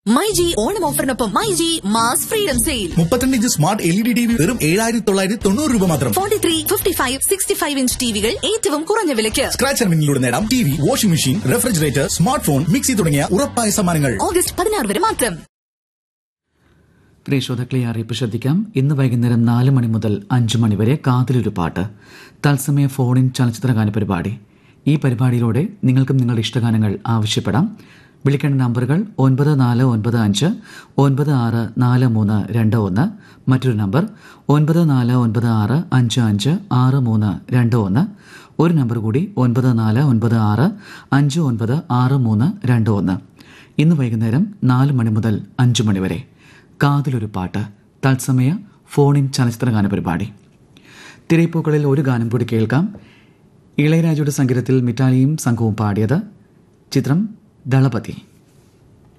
മൈജി ഓണം ഓഫറിനൊപ്പം myG mass freedom sale മുപ്പത്തിരണ്ട് inch smart L E D T V വെറും ഏഴായിരത്തി തൊള്ളായിരത്തി തൊണ്ണൂറ് രൂപ മാത്രം forty three fifty five sixty five inch ടിവികൾ ഏറ്റവും കുറഞ്ഞ വിലയ്ക്ക് സ്ക്രാച്ച് ആൻഡ് വിന്നിലൂടെ നേടാം T V washing machine refrigerator smart phone mixie തുടങ്ങിയ ഉറപ്പായ സമ്മാനങ്ങൾ ഓഗസ്റ്റ് പതിനാറ് വരെ മാത്രം പ്രിയ ശ്രോതാക്കളെ അറിയിപ്പ് ശ്രദ്ധിക്കാം ഇന്ന് വൈകുന്നേരം നാല് മണി മുതൽ അഞ്ച് മണി വരെ കാതിലൊരു പാട്ട് തത്സമയ ഫോണിൻ ചലച്ചിത്രഗാന പരിപാടി ഈ പരിപാടിയിലൂടെ നിങ്ങൾക്കും നിങ്ങളുടെ ഇഷ്ടഗാനങ്ങൾ ആവശ്യപ്പെടാം വിളിക്കേണ്ട നമ്പറുകൾ ഒൻപത് നാല് ഒൻപത് അഞ്ച് ഒൻപത് ആറ് നാല് മൂന്ന് രണ്ട് ഒന്ന് മറ്റൊരു നമ്പർ ഒൻപത് നാല് ഒൻപത് ആറ് അഞ്ച് അഞ്ച് ആറ് മൂന്ന് രണ്ട് ഒന്ന് ഒരു നമ്പർ കൂടി ഒൻപത് നാല് ഒൻപത് ആറ് അഞ്ച് ഒൻപത് ആറ് മൂന്ന് രണ്ട് ഒന്ന് ഇന്ന് വൈകുന്നേരം നാല് മണി മുതൽ അഞ്ച് മണി വരെ കാതിലൊരു പാട്ട് തത്സമയ ഫോണിൻ ചലച്ചിത്രഗാന പരിപാടി തിരയിപ്പൂക്കളിൽ ഒരു ഗാനം കൂടി കേൾക്കാം ഇളയരാജയുടെ സംഗീതത്തിൽ മിറ്റാലിയും സംഘവും പാടിയത് ചിത്രം ദളപതി